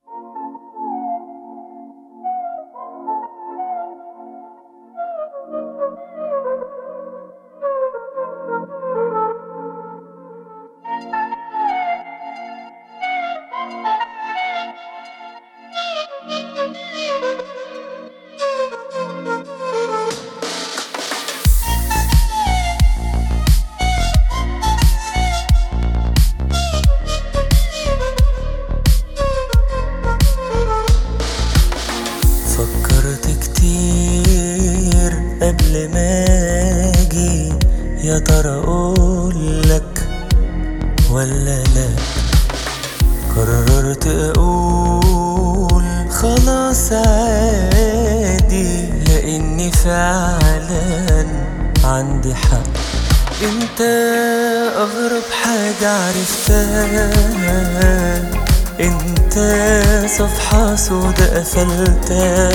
فكرت كتير قبل ما اجي يا ترى اقولك ولا لا قررت اقول خلاص عادي لاني فعلا عندي حق انت اغرب حاجة عرفتها انت صفحة سودا قفلتها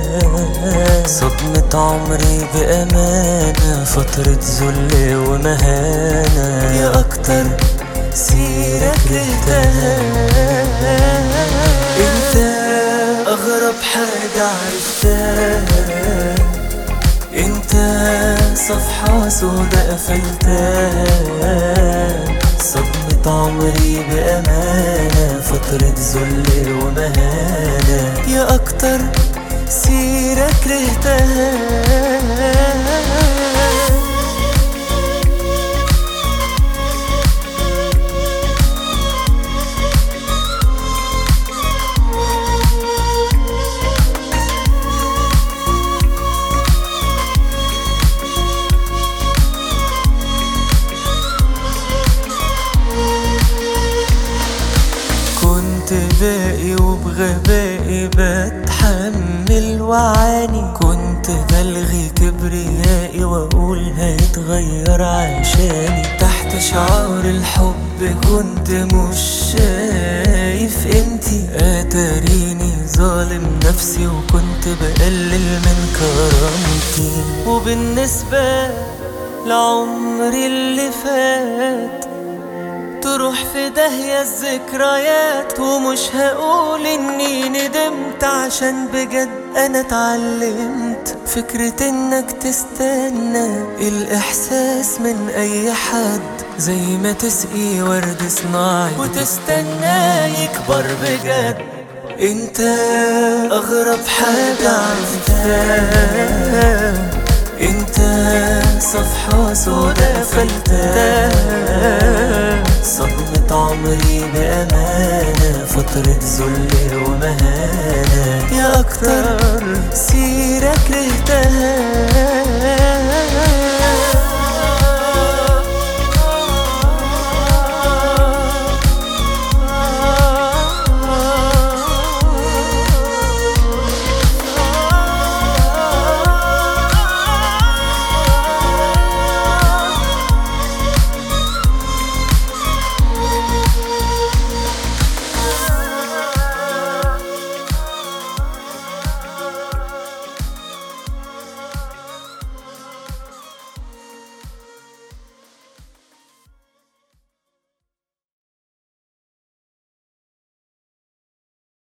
صدمة عمري بأمانة فترة ذل ومهانة يا أكتر سيرة كرهتها انت أغرب حاجة عرفتها انت صفحة سودا قفلتها صدمة عمري بأمانة فترة ذل ومهانة يا أكتر سيرة كرهتها كنت باقي وبغبائي بتحمل وعاني كنت بلغي كبريائي واقول هيتغير عشاني تحت شعار الحب كنت مش شايف قيمتي اتاريني ظالم نفسي وكنت بقلل من كرامتي وبالنسبة لعمري اللي فات تروح في داهية الذكريات ومش هقول اني ندمت عشان بجد انا اتعلمت فكرة انك تستنى الاحساس من اي حد زي ما تسقي ورد صناعي وتستناه يكبر بجد انت اغرب حاجة عرفتها انت صفحة سودا قفلتها صدمة عمري بأمانة فترة ذل ومهانة يا أكتر سيرة كرهتها